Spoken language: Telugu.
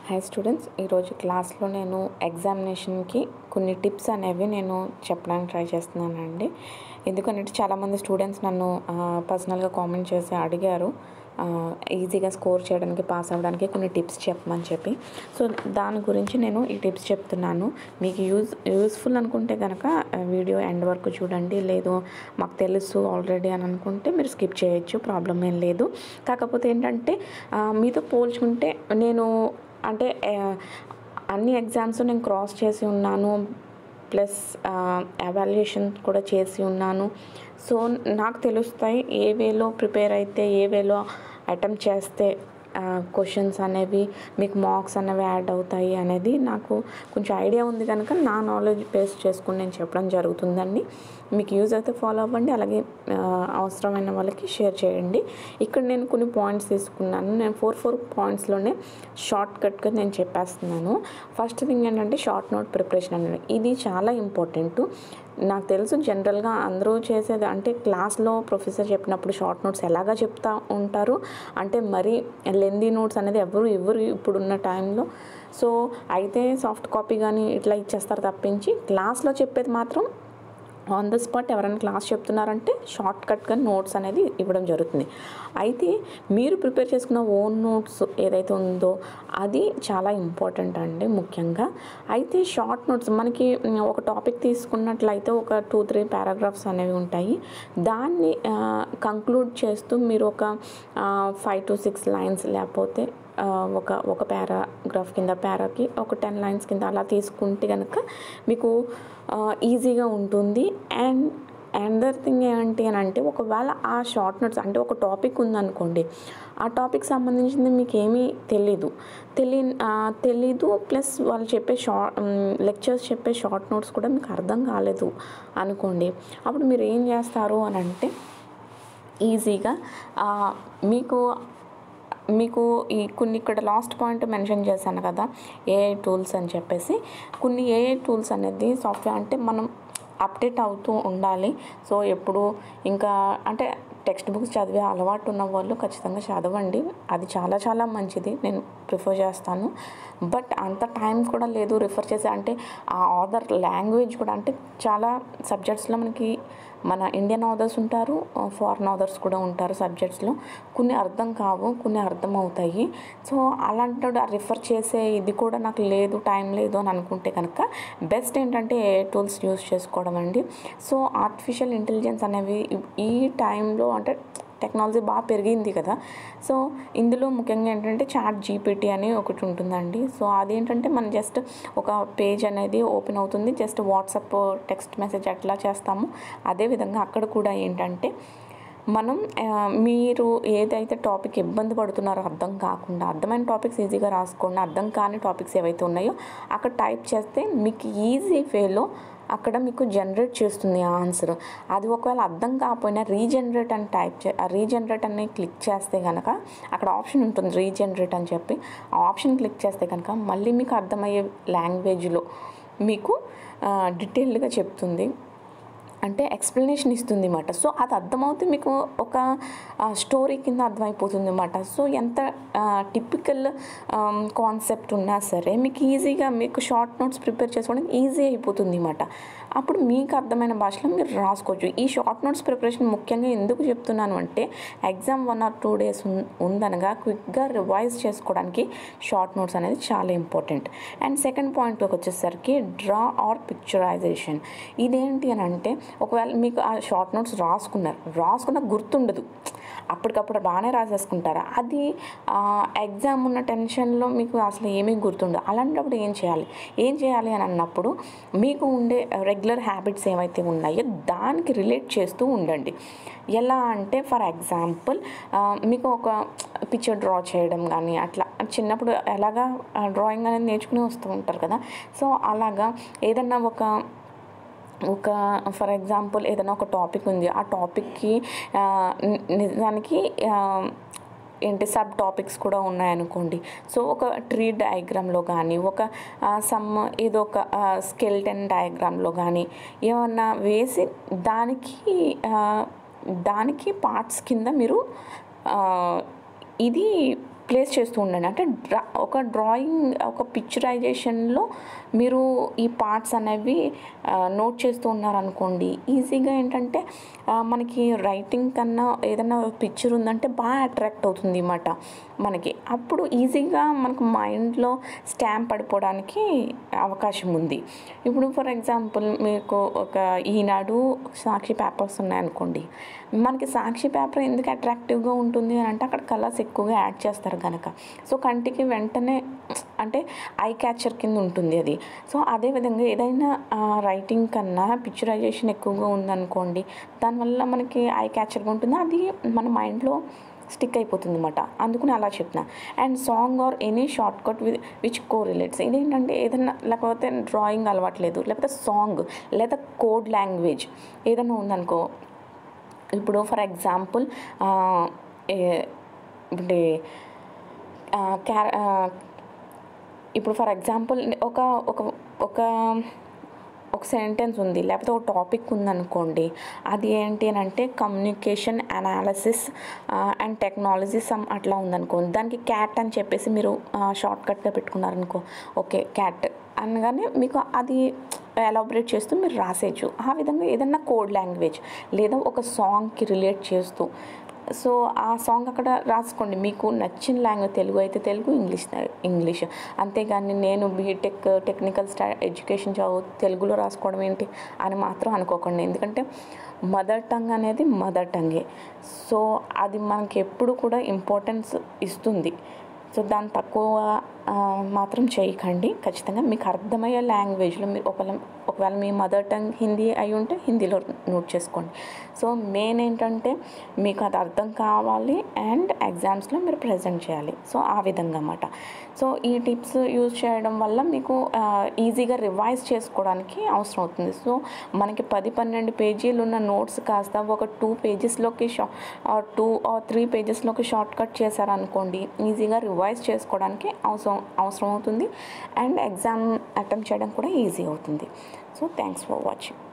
హాయ్ స్టూడెంట్స్ ఈరోజు క్లాస్లో నేను ఎగ్జామినేషన్కి కొన్ని టిప్స్ అనేవి నేను చెప్పడానికి ట్రై చేస్తున్నానండి ఎందుకంటే చాలామంది స్టూడెంట్స్ నన్ను పర్సనల్గా కామెంట్ చేసి అడిగారు ఆ, ఈజీగా స్కోర్ చేయడానికి పాస్ అవ్వడానికి కొన్ని టిప్స్ చెప్పమని చెప్పి సో దాని గురించి నేను ఈ టిప్స్ చెప్తున్నాను మీకు యూజ్ యూస్ఫుల్ అనుకుంటే కనుక వీడియో ఎండ్ వరకు చూడండి లేదు మాకు తెలుసు ఆల్రెడీ అని అనుకుంటే మీరు స్కిప్ చేయొచ్చు ప్రాబ్లం ఏం లేదు కాకపోతే ఏంటంటే ఆ, మీతో పోల్చుకుంటే నేను అంటే ఆ, అన్ని ఎగ్జామ్స్ నేను క్రాస్ చేసి ఉన్నాను ప్లస్ ఎవాల్యుయేషన్ కూడా చేసి ఉన్నాను సో నాకు తెలుస్తాయి ఏ వేలో ప్రిపేర్ అయితే ఏ వేలో అటెంప్ట్ చేస్తే క్వశ్చన్స్ అనేవి మీకు మార్క్స్ అనేవి యాడ్ అవుతాయి అనేది నాకు కొంచెం ఐడియా ఉంది కనుక నా నాలెడ్జ్ బేస్ చేసుకుని నేను చెప్పడం జరుగుతుందండి మీకు యూజ్ అయితే ఫాలో అవ్వండి అలాగే ఆ, అవసరమైన వాళ్ళకి షేర్ చేయండి ఇక్కడ నేను కొన్ని పాయింట్స్ తీసుకున్నాను నేను ఫోర్ ఫోర్ పాయింట్స్లోనే షార్ట్ కట్గా నేను చెప్పేస్తున్నాను ఫస్ట్ థింగ్ ఏంటంటే షార్ట్ నోట్ ప్రిపరేషన్ అనేది ఇది చాలా ఇంపార్టెంట్ నాకు తెలుసు జనరల్గా అందరూ చేసేది అంటే క్లాస్లో ప్రొఫెసర్ చెప్పినప్పుడు షార్ట్ నోట్స్ ఎలాగా చెప్తా ఉంటారు అంటే మరి లెందీ నోట్స్ అనేది ఎవరు ఎవరు ఇప్పుడున్న టైంలో సో అయితే సాఫ్ట్ కాపీ కానీ ఇట్లా ఇచ్చేస్తారు తప్పించి క్లాస్లో చెప్పేది మాత్రం ఆన్ ద స్పాట్ ఎవరైనా క్లాస్ చెప్తున్నారంటే షార్ట్ కట్గా నోట్స్ అనేది ఇవ్వడం జరుగుతుంది అయితే మీరు ప్రిపేర్ చేసుకున్న ఓన్ నోట్స్ ఏదైతే ఉందో అది చాలా ఇంపార్టెంట్ అండి ముఖ్యంగా అయితే షార్ట్ నోట్స్ మనకి మ్, ఒక టాపిక్ తీసుకున్నట్లయితే ఒక టూ త్రీ పారాగ్రాఫ్స్ అనేవి ఉంటాయి దాన్ని కంక్లూడ్ చేస్తూ మీరు ఒక ఫైవ్ టు సిక్స్ లైన్స్ లేకపోతే ఆ, ఒక ఒక పారాగ్రాఫ్ కింద పారాకి ఒక టెన్ లైన్స్ కింద అలా తీసుకుంటే కనుక మీకు ఈజీగా ఉంటుంది అండ్ అనదర్ థింగ్ ఏంటి అని అంటే ఒకవేళ ఆ షార్ట్ నోట్స్ అంటే ఒక టాపిక్ ఉందనుకోండి ఆ టాపిక్ సంబంధించింది మీకు ఏమీ తెలీదు తెలి ఆ, తెలీదు ప్లస్ వాళ్ళు చెప్పే షార్ట్ లెక్చర్స్ చెప్పే షార్ట్ నోట్స్ కూడా మీకు అర్థం కాలేదు అనుకోండి అప్పుడు మీరు ఏం చేస్తారు అని అంటే ఈజీగా ఆ, మీకు మీకు ఈ కొన్ని ఇక్కడ లాస్ట్ పాయింట్ మెన్షన్ చేశాను కదా ఏఐ టూల్స్ అని చెప్పేసి కొన్ని ఏఐ టూల్స్ అనేది సాఫ్ట్వేర్ అంటే మనం అప్డేట్ అవుతూ ఉండాలి సో ఎప్పుడు ఇంకా అంటే టెక్స్ట్ బుక్స్ చదివే అలవాటు ఉన్న వాళ్ళు ఖచ్చితంగా చదవండి అది చాలా చాలా మంచిది నేను ప్రిఫర్ చేస్తాను బట్ అంత టైం కూడా లేదు రిఫర్ చేసే అంటే ఆ ఆథర్ లాంగ్వేజ్ కూడా అంటే చాలా సబ్జెక్ట్స్లో మనకి మన ఇండియన్ ఆథర్స్ ఉంటారు ఫారిన్ ఆథర్స్ కూడా ఉంటారు సబ్జెక్ట్స్లో కొన్ని అర్థం కావు కొన్ని అర్థం అవుతాయి సో అలాంటి రిఫర్ చేసే ఇది కూడా నాకు లేదు టైం లేదు అని అనుకుంటే కనుక బెస్ట్ ఏంటంటే ఏ టూల్స్ యూస్ చేసుకోవడం అండి సో ఆర్టిఫిషియల్ ఇంటెలిజెన్స్ అనేవి ఈ టైంలో అంటే టెక్నాలజీ బాగా పెరిగింది కదా సో ఇందులో ముఖ్యంగా ఏంటంటే చాట్ జీపీటీ అని ఒకటి ఉంటుందండి సో అదేంటంటే మనం జస్ట్ ఒక పేజ్ అనేది ఓపెన్ అవుతుంది జస్ట్ వాట్సాప్ టెక్స్ట్ మెసేజ్ ఎట్లా చేస్తామో అదేవిధంగా అక్కడ కూడా ఏంటంటే మనం ఆ, మీరు ఏదైతే టాపిక్ ఇబ్బంది పడుతున్నారో అర్థం కాకుండా అర్థమైన టాపిక్స్ ఈజీగా రాసుకోండి అర్థం కాని టాపిక్స్ ఏవైతే ఉన్నాయో అక్కడ టైప్ చేస్తే మీకు ఈజీ వేలో అక్కడ మీకు జనరేట్ చేస్తుంది ఆన్సర్ అది ఒకవేళ అర్థం కాకపోయినా రీజనరేట్ అని టైప్ చే రీజనరేట్ అని క్లిక్ చేస్తే కనుక అక్కడ ఆప్షన్ ఉంటుంది రీజనరేట్ అని చెప్పి ఆ ఆప్షన్ క్లిక్ చేస్తే కనుక మళ్ళీ మీకు అర్థమయ్యే లాంగ్వేజ్లో మీకు డీటెయిల్డ్గా చెప్తుంది అంటే ఎక్స్ప్లెనేషన్ ఇస్తుంది అన్నమాట సో అది అర్థమవుతే మీకు ఒక స్టోరీ కింద అర్థమైపోతుంది అన్నమాట సో ఎంత టిపికల్ కాన్సెప్ట్ ఉన్నా సరే మీకు ఈజీగా మీకు షార్ట్ నోట్స్ ప్రిపేర్ చేసుకోవడానికి ఈజీ అయిపోతుంది అన్నమాట అప్పుడు మీకు అర్థమైన భాషలో మీరు రాసుకోవచ్చు ఈ షార్ట్ నోట్స్ ప్రిపరేషన్ ముఖ్యంగా ఎందుకు చెప్తున్నాను అంటే exam one or two days ఉందనగా క్విక్గా రివైజ్ చేసుకోవడానికి షార్ట్ నోట్స్ అనేది చాలా ఇంపార్టెంట్ అండ్ సెకండ్ పాయింట్లోకి వచ్చేసరికి డ్రా ఆర్ పిక్చరైజేషన్ ఇదేంటి అని అంటే ఒకవేళ మీకు ఆ షార్ట్ నోట్స్ రాసుకున్నారు రాసుకున్న గుర్తుండదు అప్పటికప్పుడు బాగానే రాసేసుకుంటారు అది ఎగ్జామ్ ఉన్న టెన్షన్లో మీకు అసలు ఏమీ గుర్తుండదు అలాంటప్పుడు ఏం చేయాలి ఏం చేయాలి అని అన్నప్పుడు మీకు ఉండే రెగ్యులర్ హ్యాబిట్స్ ఏవైతే ఉన్నాయో దానికి రిలేట్ చేస్తూ ఉండండి ఎలా అంటే ఫర్ ఎగ్జాంపుల్ మీకు ఒక పిక్చర్ డ్రా చేయడం కానీ అట్లా చిన్నప్పుడు ఎలాగా డ్రాయింగ్ అనేది నేర్చుకుని వస్తూ ఉంటారు కదా సో అలాగా ఏదన్నా ఒక ఒక ఫర్ ఎగ్జాంపుల్ ఏదైనా ఒక టాపిక్ ఉంది ఆ టాపిక్కి ఆ, ని- నిజానికి ఆ, ఏంటి సబ్ టాపిక్స్ కూడా ఉన్నాయనుకోండి సో ఒక ట్రీ డయాగ్రామ్లో కానీ ఒక సమ్ ఏదో ఒక స్కెల్టన్ డయాగ్రామ్లో కానీ ఏమన్నా వేసి దానికి ఆ, దానికి పార్ట్స్ కింద మీరు ఆ, ఇది ప్లేస్ చేస్తూ ఉండండి అంటే డ్రా ఒక డ్రాయింగ్ ఒక పిక్చరైజేషన్లో మీరు ఈ పార్ట్స్ అనేవి నోట్ చేస్తూ ఉన్నారనుకోండి ఈజీగా ఏంటంటే ఆ, మనకి రైటింగ్ కన్నా ఏదైనా పిక్చర్ ఉందంటే బాగా అట్రాక్ట్ అవుతుంది అన్నమాట మనకి అప్పుడు ఈజీగా మనకు మైండ్లో స్టాంప్ పడిపోవడానికి అవకాశం ఉంది ఇప్పుడు ఫర్ ఎగ్జాంపుల్ మీకు ఒక ఈనాడు సాక్షి పేపర్స్ ఉన్నాయనుకోండి మనకి సాక్షి పేపర్ ఎందుకు అట్రాక్టివ్గా ఉంటుంది అని అంటే అక్కడ కలర్స్ ఎక్కువగా యాడ్ చేస్తారు కనుక సో కంటికి వెంటనే అంటే ఐ క్యాచర్ కింద ఉంటుంది అది సో అదేవిధంగా ఏదైనా రైటింగ్ కన్నా పిక్చరైజేషన్ ఎక్కువగా ఉందనుకోండి దానివల్ల మనకి ఐ క్యాచర్గా ఉంటుంది అది మన మైండ్లో స్టిక్ అయిపోతుంది అనమాట అందుకని అలా చెప్తున్నా and song or any shortcut with which correlates ఇదేంటంటే ఏదైనా లేకపోతే డ్రాయింగ్ అలవాట్లేదు లేకపోతే సాంగ్ లేదా కోడ్ లాంగ్వేజ్ ఏదైనా ఉందనుకో ఇప్పుడు ఫర్ ఎగ్జాంపుల్ అంటే క్యా ఇప్పుడు ఫర్ ఎగ్జాంపుల్ ఒక ఒక ఒక ఒక సెంటెన్స్ ఉంది లేకపోతే ఒక టాపిక్ ఉందనుకోండి అది ఏంటి అని అంటే communication analysis and technology some అట్లా ఉందనుకోండి దానికి క్యాట్ అని చెప్పేసి మీరు షార్ట్ కట్గా పెట్టుకున్నారనుకో ఓకే క్యాట్ అనగానే మీకు అది ఎలాబరేట్ చేస్తూ మీరు రాసేయచ్చు ఆ విధంగా ఏదన్నా కోడ్ లాంగ్వేజ్ లేదా ఒక సాంగ్కి రిలేట్ చేస్తూ సో ఆ సాంగ్ అక్కడ రాసుకోండి మీకు నచ్చిన లాంగ్వేజ్ తెలుగు అయితే తెలుగు ఇంగ్లీష్ ఇంగ్లీష్ అంతేగాని నేను బీటెక్ టెక్నికల్ స్టా ఎడ్యుకేషన్ చదువు తెలుగులో రాసుకోవడం ఏంటి అని మాత్రం అనుకోకండి ఎందుకంటే మదర్ టంగ్ అనేది మదర్ టంగే సో అది మనకి ఎప్పుడు కూడా ఇంపార్టెన్స్ ఇస్తుంది సో దాన్ని తక్కువ ఆ, మాత్రం చేయకండి ఖచ్చితంగా మీకు అర్థమయ్యే లాంగ్వేజ్లో మీరు ఒకవేళ ఒకవేళ మీ మదర్ టంగ్ హిందీ అయి ఉంటే హిందీలో నోట్ చేసుకోండి సో మెయిన్ ఏంటంటే మీకు అది అర్థం కావాలి అండ్ ఎగ్జామ్స్లో మీరు ప్రజెంట్ చేయాలి సో ఆ విధంగా అన్నమాట సో ఈ టిప్స్ యూజ్ చేయడం వల్ల మీకు ఆ, ఈజీగా రివైజ్ చేసుకోవడానికి అవసరం అవుతుంది సో మనకి పది పన్నెండు పేజీలు ఉన్న నోట్స్ కాస్త ఒక టూ పేజెస్లోకి షా టూ ఆర్ త్రీ పేజెస్లోకి షార్ట్ కట్ చేశారనుకోండి ఈజీగా రివైజ్ చేసుకోవడానికి అవసరం అవసరం అవుతుంది అండ్ ఎగ్జామ్ అటెంప్ట్ చేయడం కూడా ఈజీ అవుతుంది సో థ్యాంక్స్ ఫర్ వాచింగ్